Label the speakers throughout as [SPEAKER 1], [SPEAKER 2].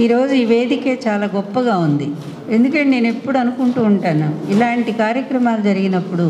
[SPEAKER 1] ఈరోజు ఈ వేదికే చాలా గొప్పగా ఉంది ఎందుకంటే నేను ఎప్పుడు అనుకుంటూ ఉంటాను ఇలాంటి కార్యక్రమాలు జరిగినప్పుడు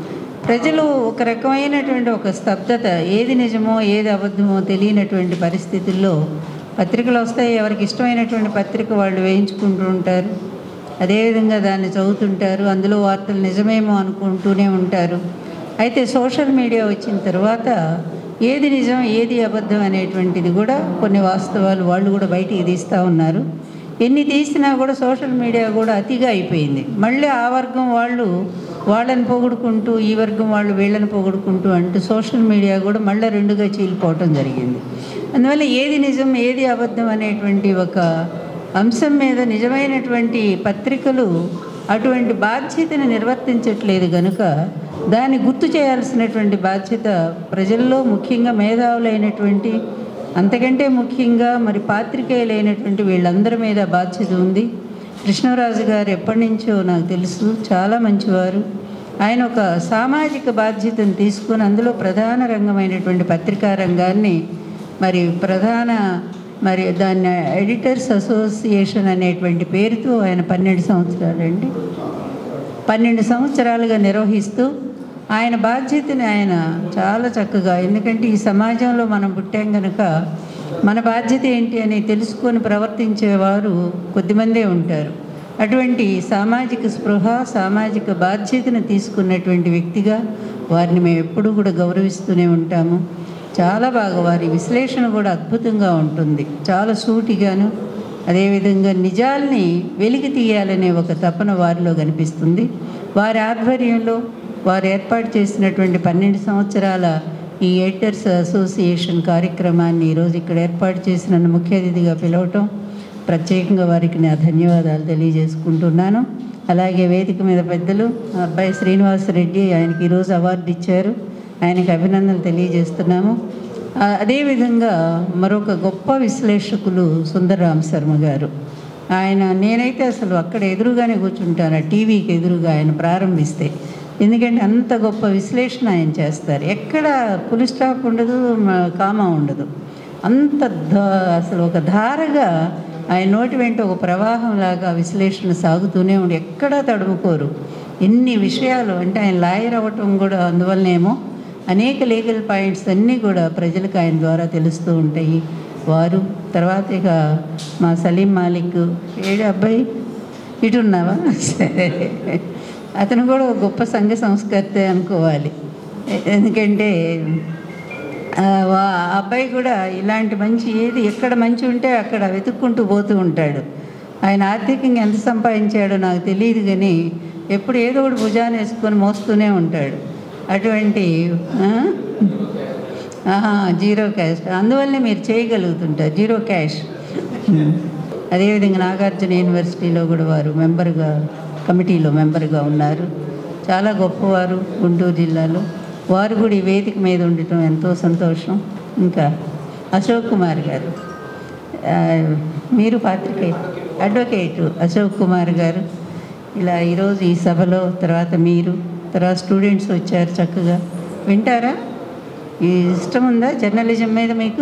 [SPEAKER 1] ప్రజలు ఒక రకమైనటువంటి ఒక స్తబ్దత ఏది నిజమో ఏది అబద్ధమో తెలియనటువంటి పరిస్థితుల్లో పత్రికలు వస్తాయి ఎవరికి ఇష్టమైనటువంటి పత్రిక వాళ్ళు వేయించుకుంటూ ఉంటారు అదేవిధంగా దాన్ని చదువుతుంటారు అందులో వార్తలు నిజమేమో అనుకుంటూనే ఉంటారు అయితే సోషల్ మీడియా వచ్చిన తర్వాత ఏది నిజం ఏది అబద్ధం అనేటువంటిది కూడా కొన్ని వాస్తవాలు వాళ్ళు కూడా బయటికి తీస్తూ ఉన్నారు ఎన్ని తీసినా కూడా సోషల్ మీడియా కూడా అతిగా అయిపోయింది మళ్ళీ ఆ వర్గం వాళ్ళు వాళ్ళని పొగుడుకుంటూ ఈ వర్గం వాళ్ళు వీళ్ళని పొగుడుకుంటూ అంటూ సోషల్ మీడియా కూడా మళ్ళీ రెండుగా చీలిపోవటం జరిగింది అందువల్ల ఏది నిజం ఏది అబద్ధం అనేటువంటి ఒక అంశం మీద నిజమైనటువంటి పత్రికలు అటువంటి బాధ్యతను నిర్వర్తించట్లేదు కనుక దాన్ని గుర్తు చేయాల్సినటువంటి బాధ్యత ప్రజల్లో ముఖ్యంగా మేధావులైనటువంటి అంతకంటే ముఖ్యంగా మరి పాత్రికేయులైనటువంటి వీళ్ళందరి మీద బాధ్యత ఉంది కృష్ణరాజు గారు ఎప్పటి నుంచో నాకు తెలుసు చాలా మంచివారు ఆయన ఒక సామాజిక బాధ్యతను తీసుకొని అందులో ప్రధాన రంగమైనటువంటి పత్రికా రంగాన్ని మరి ప్రధాన మరి దాన్ని ఎడిటర్స్ అసోసియేషన్ అనేటువంటి పేరుతో ఆయన పన్నెండు సంవత్సరాలండి పన్నెండు సంవత్సరాలుగా నిర్వహిస్తూ ఆయన బాధ్యతని ఆయన చాలా చక్కగా ఎందుకంటే ఈ సమాజంలో మనం పుట్టాం కనుక మన బాధ్యత ఏంటి అని తెలుసుకొని ప్రవర్తించేవారు కొద్దిమందే ఉంటారు అటువంటి సామాజిక స్పృహ సామాజిక బాధ్యతను తీసుకున్నటువంటి వ్యక్తిగా వారిని మేము ఎప్పుడూ కూడా గౌరవిస్తూనే ఉంటాము చాలా బాగా వారి విశ్లేషణ కూడా అద్భుతంగా ఉంటుంది చాలా సూటిగాను అదేవిధంగా నిజాల్ని వెలికి తీయాలనే ఒక తపన వారిలో కనిపిస్తుంది వారి ఆధ్వర్యంలో వారు ఏర్పాటు చేసినటువంటి పన్నెండు సంవత్సరాల ఈ ఎడిటర్స్ అసోసియేషన్ కార్యక్రమాన్ని ఈరోజు ఇక్కడ ఏర్పాటు చేసిన ముఖ్య అతిథిగా పిలవటం ప్రత్యేకంగా వారికి నా ధన్యవాదాలు తెలియజేసుకుంటున్నాను అలాగే వేదిక మీద పెద్దలు అబ్బాయి శ్రీనివాసరెడ్డి ఆయనకి ఈరోజు అవార్డు ఇచ్చారు ఆయనకి అభినందనలు తెలియజేస్తున్నాము ఆ, అదేవిధంగా మరొక గొప్ప విశ్లేషకులు సుందరరామ్ శర్మ గారు ఆయన నేనైతే అసలు అక్కడ ఎదురుగానే కూర్చుంటాను ఆ టీవీకి ఎదురుగా ఆయన ప్రారంభిస్తే ఎందుకంటే అంత గొప్ప విశ్లేషణ ఆయన చేస్తారు ఎక్కడ పులి స్టాప్ ఉండదు మ- కామా ఉండదు అంత ధా అసలు ఒక ధారగా ఆయన నోటి వెంట ఒక ప్రవాహం లాగా విశ్లేషణ సాగుతూనే ఉండి ఎక్కడా తడుముకోరు ఎన్ని విషయాలు అంటే ఆయన లాయర్ అవ్వటం కూడా అందువల్లనేమో అనేక లీగల్ పాయింట్స్ అన్నీ కూడా ప్రజలకు ఆయన ద్వారా తెలుస్తూ ఉంటాయి వారు తర్వాత ఇక మా సలీం మాలిక్ ఏడు అబ్బాయి ఇటు ఉన్నావా సరే అతను కూడా ఒక గొప్ప సంఘ సంస్కర్తే అనుకోవాలి ఎ- ఎందుకంటే ఆ, వా- ఆ అబ్బాయి కూడా ఇలాంటి మంచి ఏది ఎక్కడ మంచి ఉంటే అక్కడ వెతుక్కుంటూ పోతూ ఉంటాడు ఆయన ఆర్థికంగా ఎంత సంపాదించాడో నాకు తెలియదు కానీ ఎప్పుడు ఏదో ఒకటి భుజాన్ని వేసుకొని మోస్తూనే ఉంటాడు అటువంటి ఆ? ఆహా, జీరో క్యాష్ అందువల్లనే మీరు చేయగలుగుతుంటారు జీరో క్యాష్ అదేవిధంగా నాగార్జున యూనివర్సిటీలో కూడా వారు మెంబర్గా కమిటీలో మెంబర్గా ఉన్నారు చాలా గొప్పవారు గుంటూరు జిల్లాలో వారు కూడా ఈ వేదిక మీద ఉండటం ఎంతో సంతోషం ఇంకా అశోక్ కుమార్ గారు ఆ, మీరు పాత్రికే అడ్వకేట్ అశోక్ కుమార్ గారు ఇలా ఈరోజు ఈ సభలో తర్వాత మీరు తర్వాత స్టూడెంట్స్ వచ్చారు చక్కగా వింటారా ఈ ఇష్టం ఉందా జర్నలిజం మీద మీకు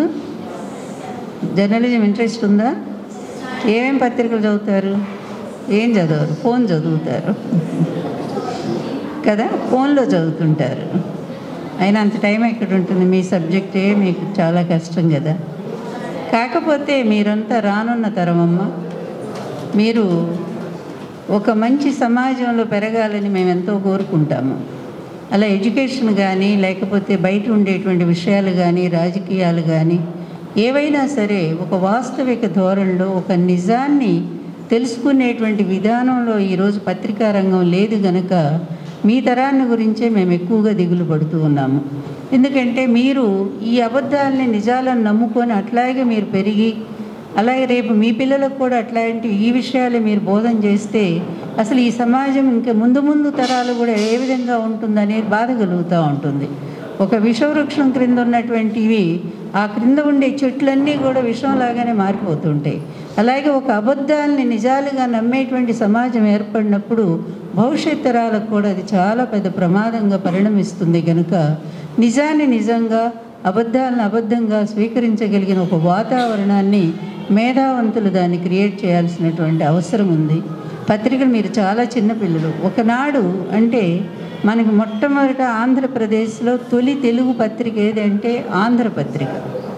[SPEAKER 1] జర్నలిజం ఇంట్రెస్ట్ ఉందా ఏమేం పత్రికలు చదువుతారు ఏం చదవరు ఫోన్ చదువుతారు కదా ఫోన్లో చదువుతుంటారు అయినా అంత టైం ఎక్కడ ఉంటుంది మీ సబ్జెక్టే మీకు చాలా కష్టం కదా కాకపోతే మీరంతా రానున్న తరమమ్మ మీరు ఒక మంచి సమాజంలో పెరగాలని మేము ఎంతో కోరుకుంటాము అలా ఎడ్యుకేషన్ కానీ లేకపోతే బయట ఉండేటువంటి విషయాలు కానీ రాజకీయాలు కానీ ఏవైనా సరే ఒక వాస్తవిక ధోరణిలో ఒక నిజాన్ని తెలుసుకునేటువంటి విధానంలో ఈరోజు పత్రికా రంగం లేదు గనక మీ తరాన్ని గురించే మేము ఎక్కువగా దిగులు పడుతూ ఉన్నాము ఎందుకంటే మీరు ఈ అబద్ధాలని నిజాలను నమ్ముకొని అట్లాగే మీరు పెరిగి అలాగే రేపు మీ పిల్లలకు కూడా అట్లాంటి ఈ విషయాలు మీరు బోధన చేస్తే అసలు ఈ సమాజం ఇంకా ముందు ముందు తరాలు కూడా ఏ విధంగా ఉంటుందనేది బాధ కలుగుతూ ఉంటుంది ఒక విషవృక్షం క్రింద ఉన్నటువంటివి ఆ క్రింద ఉండే చెట్లన్నీ కూడా విషంలాగానే మారిపోతుంటాయి అలాగే ఒక అబద్ధాలని నిజాలుగా నమ్మేటువంటి సమాజం ఏర్పడినప్పుడు భవిష్యత్ తరాలకు కూడా అది చాలా పెద్ద ప్రమాదంగా పరిణమిస్తుంది కనుక నిజాన్ని నిజంగా అబద్ధాలను అబద్ధంగా స్వీకరించగలిగిన ఒక వాతావరణాన్ని మేధావంతులు దాన్ని క్రియేట్ చేయాల్సినటువంటి అవసరం ఉంది పత్రికలు మీరు చాలా చిన్నపిల్లలు ఒకనాడు అంటే మనకి మొట్టమొదట ఆంధ్రప్రదేశ్లో తొలి తెలుగు పత్రిక ఏదంటే ఆంధ్రపత్రిక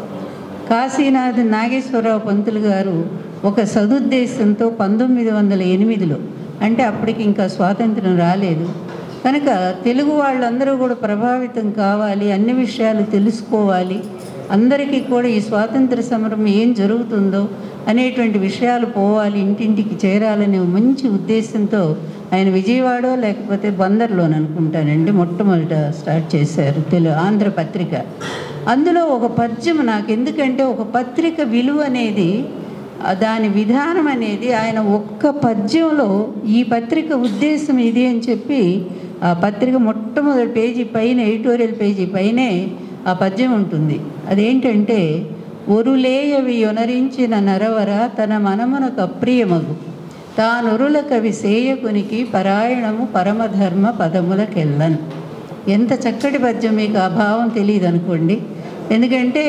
[SPEAKER 1] కాశీనాథ్ నాగేశ్వరరావు పంతులు గారు ఒక సదుద్దేశంతో పంతొమ్మిది వందల ఎనిమిదిలో అంటే అప్పటికి ఇంకా స్వాతంత్రం రాలేదు కనుక తెలుగు వాళ్ళందరూ కూడా ప్రభావితం కావాలి అన్ని విషయాలు తెలుసుకోవాలి అందరికీ కూడా ఈ స్వాతంత్ర సమరం ఏం జరుగుతుందో అనేటువంటి విషయాలు పోవాలి ఇంటింటికి చేరాలనే మంచి ఉద్దేశంతో ఆయన విజయవాడ లేకపోతే బందర్లోని అనుకుంటానండి మొట్టమొదట స్టార్ట్ చేశారు తెలు ఆంధ్ర పత్రిక అందులో ఒక పద్యం నాకు ఎందుకంటే ఒక పత్రిక విలువ అనేది ఆ దాని విధానం అనేది ఆయన ఒక్క పద్యంలో ఈ పత్రిక ఉద్దేశం ఇది అని చెప్పి ఆ పత్రిక మొట్టమొదటి పేజీ పైన ఎడిటోరియల్ పేజీ పైనే ఆ పద్యం ఉంటుంది అదేంటంటే ఒరులేయవి యొనరించిన నరవర తన మనమునకు అప్రియమగు తానొరుల కవి సేయకునికి పరాయణము పరమధర్మ పదములకెళ్ళను ఎంత చక్కటి పద్యం మీకు ఆ భావం తెలియదు అనుకోండి ఎందుకంటే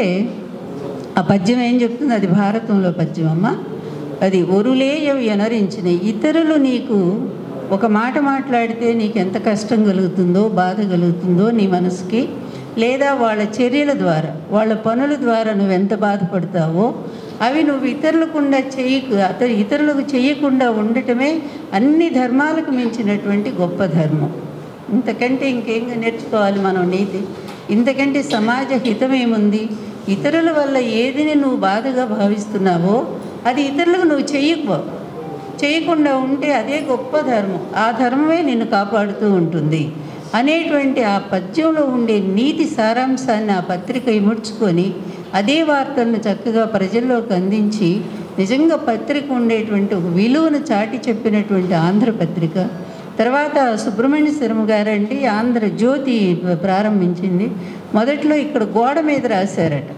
[SPEAKER 1] ఆ పద్యం ఏం చెప్తుంది అది భారతంలో పద్యం అమ్మ అది ఒరులేయవి ఎనరించిన ఇతరులు నీకు ఒక మాట మాట్లాడితే నీకు ఎంత కష్టం కలుగుతుందో బాధ కలుగుతుందో నీ మనసుకి లేదా వాళ్ళ చర్యల ద్వారా వాళ్ళ పనుల ద్వారా నువ్వు ఎంత బాధపడతావో అవి నువ్వు ఇతరులకుండా చేయకు అత ఇతరులకు చేయకుండా ఉండటమే అన్ని ధర్మాలకు మించినటువంటి గొప్ప ధర్మం ఇంతకంటే ఇంకేం నేర్చుకోవాలి మనం నీతి ఇంతకంటే సమాజ హితం ఏముంది ఇతరుల వల్ల ఏదిని నువ్వు బాధగా భావిస్తున్నావో అది ఇతరులకు నువ్వు చెయ్యకు చేయకుండా ఉంటే అదే గొప్ప ధర్మం ఆ ధర్మమే నిన్ను కాపాడుతూ ఉంటుంది అనేటువంటి ఆ పద్యంలో ఉండే నీతి సారాంశాన్ని ఆ పత్రిక ఇముడ్చుకొని అదే వార్తలను చక్కగా ప్రజల్లోకి అందించి నిజంగా పత్రిక ఉండేటువంటి ఒక విలువను చాటి చెప్పినటువంటి ఆంధ్రపత్రిక తర్వాత సుబ్రహ్మణ్య శర్మ గారండి ఆంధ్ర జ్యోతి ప్రారంభించింది మొదట్లో ఇక్కడ గోడ మీద రాశారట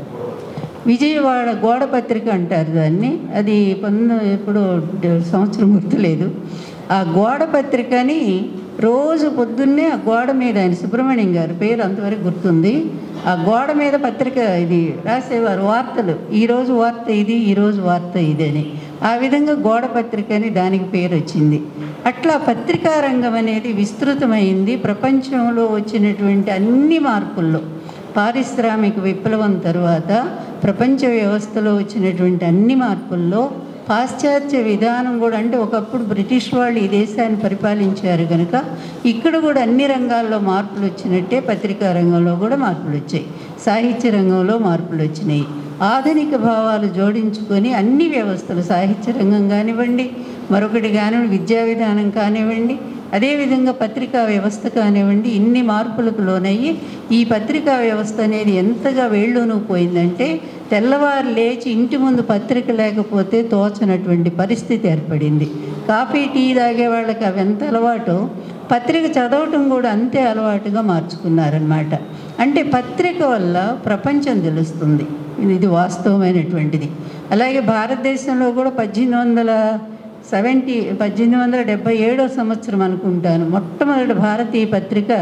[SPEAKER 1] విజయవాడ గోడ పత్రిక అంటారు దాన్ని అది పొంద ఎప్పుడో సంవత్సరం గుర్తులేదు ఆ గోడ పత్రికని రోజు పొద్దున్నే ఆ గోడ మీద ఆయన సుబ్రహ్మణ్యం గారి పేరు అంతవరకు గుర్తుంది ఆ గోడ మీద పత్రిక ఇది రాసేవారు వార్తలు ఈరోజు వార్త ఇది ఈరోజు వార్త ఇది అని ఆ విధంగా గోడ పత్రిక అని దానికి పేరు వచ్చింది అట్లా పత్రికా రంగం అనేది విస్తృతమైంది ప్రపంచంలో వచ్చినటువంటి అన్ని మార్పుల్లో పారిశ్రామిక విప్లవం తరువాత ప్రపంచ వ్యవస్థలో వచ్చినటువంటి అన్ని మార్పుల్లో పాశ్చాత్య విధానం కూడా అంటే ఒకప్పుడు బ్రిటిష్ వాళ్ళు ఈ దేశాన్ని పరిపాలించారు కనుక ఇక్కడ కూడా అన్ని రంగాల్లో మార్పులు వచ్చినట్టే పత్రికా రంగంలో కూడా మార్పులు వచ్చాయి సాహిత్య రంగంలో మార్పులు వచ్చినాయి ఆధునిక భావాలు జోడించుకొని అన్ని వ్యవస్థలు సాహిత్య రంగం కానివ్వండి మరొకటి కానివ్వండి విద్యా విధానం కానివ్వండి అదేవిధంగా పత్రికా వ్యవస్థ కానివ్వండి ఇన్ని మార్పులకు లోనయ్యి ఈ పత్రికా వ్యవస్థ అనేది ఎంతగా వేళ్ళూను పోయిందంటే తెల్లవారు లేచి ఇంటి ముందు పత్రిక లేకపోతే తోచనటువంటి పరిస్థితి ఏర్పడింది కాఫీ టీ తాగే వాళ్ళకి అవి ఎంత అలవాటు పత్రిక చదవటం కూడా అంతే అలవాటుగా మార్చుకున్నారనమాట అంటే పత్రిక వల్ల ప్రపంచం తెలుస్తుంది ఇది వాస్తవమైనటువంటిది అలాగే భారతదేశంలో కూడా పద్దెనిమిది వందల సెవెంటీ పద్దెనిమిది వందల డెబ్బై ఏడో సంవత్సరం అనుకుంటాను మొట్టమొదటి భారతీయ పత్రిక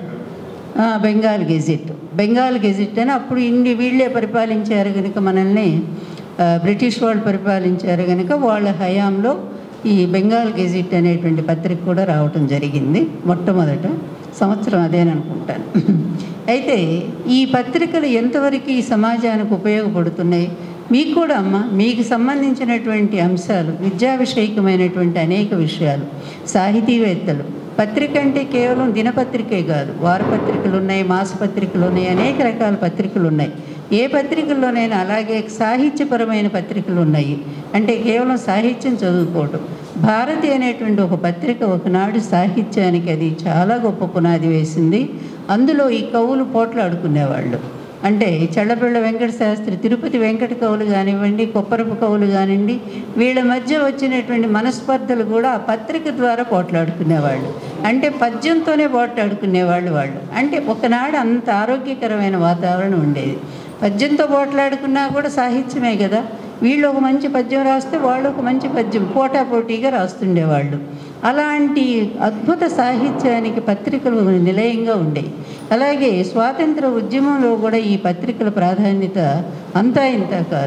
[SPEAKER 1] ఆ, బెంగాల్ గెజిట్ బెంగాల్ గెజిట్ అని అప్పుడు ఇన్ని వీళ్ళే పరిపాలించారు కనుక మనల్ని ఆ, బ్రిటిష్ వాళ్ళు పరిపాలించారు కనుక వాళ్ళ హయాంలో ఈ బెంగాల్ గెజిట్ అనేటువంటి పత్రిక కూడా రావటం జరిగింది మొట్టమొదట సంవత్సరం అదేననుకుంటాను అయితే ఈ పత్రికలు ఎంతవరకు ఈ సమాజానికి ఉపయోగపడుతున్నాయి మీకు కూడా అమ్మ మీకు సంబంధించినటువంటి అంశాలు విద్యా విషయకమైనటువంటి అనేక విషయాలు సాహితీవేత్తలు పత్రిక అంటే కేవలం దినపత్రికే కాదు వారపత్రికలు ఉన్నాయి మాసపత్రికలు ఉన్నాయి అనేక రకాల పత్రికలు ఉన్నాయి ఏ పత్రికల్లోనైనా అలాగే సాహిత్యపరమైన పత్రికలు ఉన్నాయి అంటే కేవలం సాహిత్యం చదువుకోవటం భారతి అనేటువంటి ఒక పత్రిక ఒకనాడు సాహిత్యానికి అది చాలా గొప్ప పునాది వేసింది అందులో ఈ కవులు పోట్లాడుకునేవాళ్ళు అంటే చల్లపిళ్ళ వెంకట శాస్త్రి తిరుపతి వెంకట కవులు కానివ్వండి కొప్పరపు కవులు కానివ్వండి వీళ్ళ మధ్య వచ్చినటువంటి మనస్పర్ధలు కూడా ఆ పత్రిక ద్వారా పోట్లాడుకునేవాళ్ళు అంటే పద్యంతోనే పోట్లాడుకునేవాళ్ళు వాళ్ళు అంటే ఒకనాడు అంత ఆరోగ్యకరమైన వాతావరణం ఉండేది పద్యంతో పోట్లాడుకున్నా కూడా సాహిత్యమే కదా వీళ్ళు ఒక మంచి పద్యం రాస్తే వాళ్ళు ఒక మంచి పద్యం పోటాపోటీగా రాస్తుండేవాళ్ళు అలాంటి అద్భుత సాహిత్యానికి పత్రికలు నిలయంగా ఉండేవి అలాగే స్వాతంత్ర ఉద్యమంలో కూడా ఈ పత్రికల ప్రాధాన్యత అంతా ఇంత కాదు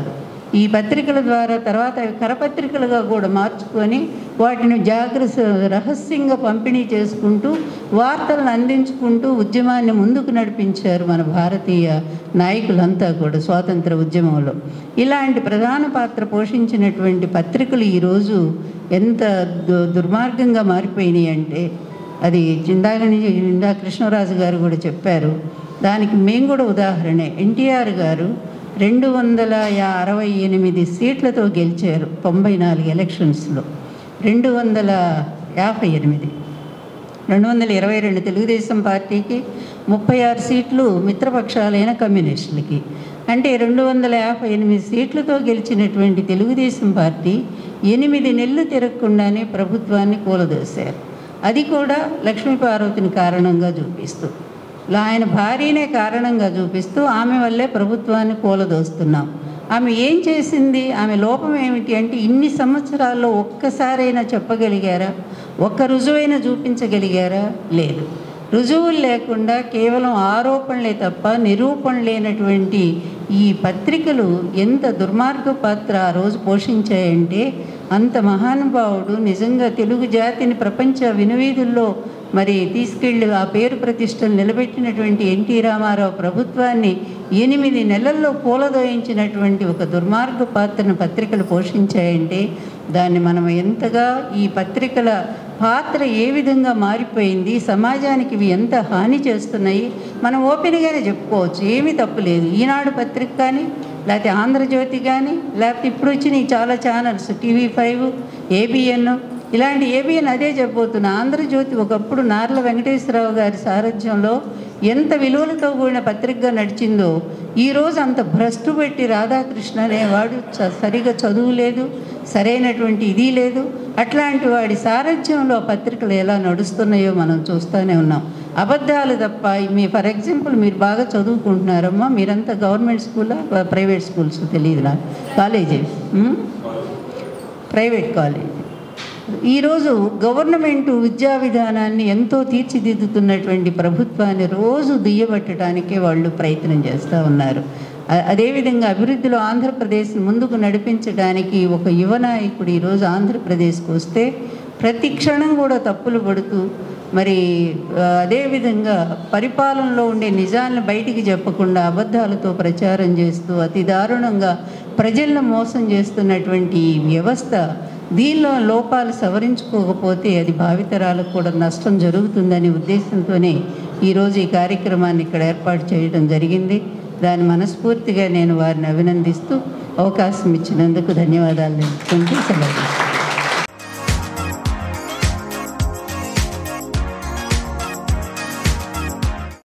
[SPEAKER 1] ఈ పత్రికల ద్వారా తర్వాత అవి కరపత్రికలుగా కూడా మార్చుకొని వాటిని జాగ్రత్త రహస్యంగా పంపిణీ చేసుకుంటూ వార్తలను అందించుకుంటూ ఉద్యమాన్ని ముందుకు నడిపించారు మన భారతీయ నాయకులంతా కూడా స్వాతంత్ర ఉద్యమంలో ఇలాంటి ప్రధాన పాత్ర పోషించినటువంటి పత్రికలు ఈరోజు ఎంత దు- దుర్మార్గంగా మారిపోయినాయి అంటే అది ఇందాక నుంచి ఇందా కృష్ణరాజు గారు కూడా చెప్పారు దానికి మేము కూడా ఉదాహరణే ఎన్టీఆర్ గారు రెండు వందల యా- అరవై ఎనిమిది సీట్లతో గెలిచారు తొంభై నాలుగు ఎలక్షన్స్లో రెండు వందల యాభై ఎనిమిది రెండు వందల ఇరవై రెండు తెలుగుదేశం పార్టీకి ముప్పై ఆరు సీట్లు మిత్రపక్షాలైన కమ్యూనిస్టులకి అంటే రెండు వందల యాభై ఎనిమిది సీట్లతో గెలిచినటువంటి తెలుగుదేశం పార్టీ ఎనిమిది నెలలు తిరగకుండానే ప్రభుత్వాన్ని కూలదోశారు అది కూడా లక్ష్మీపార్వతిని కారణంగా చూపిస్తూ ఇలా ఆయన భార్యనే కారణంగా చూపిస్తూ ఆమె వల్లే ప్రభుత్వాన్ని కూలదోస్తున్నాం ఆమె ఏం చేసింది ఆమె లోపం ఏమిటి అంటే ఇన్ని సంవత్సరాల్లో ఒక్కసారైనా చెప్పగలిగారా ఒక్క రుజువైనా చూపించగలిగారా లేదు రుజువులు లేకుండా కేవలం ఆరోపణలే తప్ప నిరూపణ లేనటువంటి ఈ పత్రికలు ఎంత దుర్మార్గ పాత్ర ఆ రోజు పోషించాయంటే అంత మహానుభావుడు నిజంగా తెలుగు జాతిని ప్రపంచ వినువీధుల్లో మరి తీసుకెళ్ళి ఆ పేరు ప్రతిష్టలు నిలబెట్టినటువంటి ఎన్టీ రామారావు ప్రభుత్వాన్ని ఎనిమిది నెలల్లో పూలదోయించినటువంటి ఒక దుర్మార్గ పాత్రను పత్రికలు పోషించాయంటే దాన్ని మనం ఎంతగా ఈ పత్రికల పాత్ర ఏ విధంగా మారిపోయింది సమాజానికి ఇవి ఎంత హాని చేస్తున్నాయి మనం ఓపెన్గానే చెప్పుకోవచ్చు ఏమీ తప్పులేదు ఈనాడు పత్రిక కానీ లేకపోతే ఆంధ్రజ్యోతి కానీ లేకపోతే ఇప్పుడు వచ్చిన ఈ చాలా ఛానల్స్ టీవీ ఫైవ్ ఏబిఎన్ ఇలాంటి ఏబిఎన్ అదే చెప్పబోతున్నా ఆంధ్రజ్యోతి ఒకప్పుడు నార్ల వెంకటేశ్వరరావు గారి సారథ్యంలో ఎంత విలువలతో కూడిన పత్రికగా నడిచిందో ఈరోజు అంత భ్రష్టు పెట్టి రాధాకృష్ణ అనేవాడు చ- సరిగా చదువు లేదు సరైనటువంటి ఇది లేదు అట్లాంటి వాడి సారథ్యంలో ఆ పత్రికలు ఎలా నడుస్తున్నాయో మనం చూస్తూనే ఉన్నాం అబద్ధాలు తప్ప మీ ఫర్ ఎగ్జాంపుల్ మీరు బాగా చదువుకుంటున్నారమ్మా మీరంతా గవర్నమెంట్ స్కూలా ప్రైవేట్ స్కూల్స్ తెలియదు నాకు కాలేజీ ఉమ్? ప్రైవేట్ కాలేజ్ ఈరోజు గవర్నమెంట్ విద్యా విధానాన్ని ఎంతో తీర్చిదిద్దుతున్నటువంటి ప్రభుత్వాన్ని రోజు దుయ్యబట్టడానికే వాళ్ళు ప్రయత్నం చేస్తూ ఉన్నారు అ- అదేవిధంగా అభివృద్ధిలో ఆంధ్రప్రదేశ్ ముందుకు నడిపించడానికి ఒక యువ నాయకుడు ఈరోజు ఆంధ్రప్రదేశ్కి వస్తే ప్రతి క్షణం కూడా తప్పులు పడుతూ మరి ఆ, అదేవిధంగా పరిపాలనలో ఉండే నిజాలను బయటికి చెప్పకుండా అబద్ధాలతో ప్రచారం చేస్తూ అతి దారుణంగా ప్రజలను మోసం చేస్తున్నటువంటి ఈ వ్యవస్థ దీనిలో లోపాలు సవరించుకోకపోతే అది భావితరాలకు కూడా నష్టం జరుగుతుందనే ఉద్దేశంతోనే ఈరోజు ఈ కార్యక్రమాన్ని ఇక్కడ ఏర్పాటు చేయడం జరిగింది దాన్ని మనస్ఫూర్తిగా నేను వారిని అభినందిస్తూ అవకాశం ఇచ్చినందుకు ధన్యవాదాలు తెలుపుకుంటూ సెలవు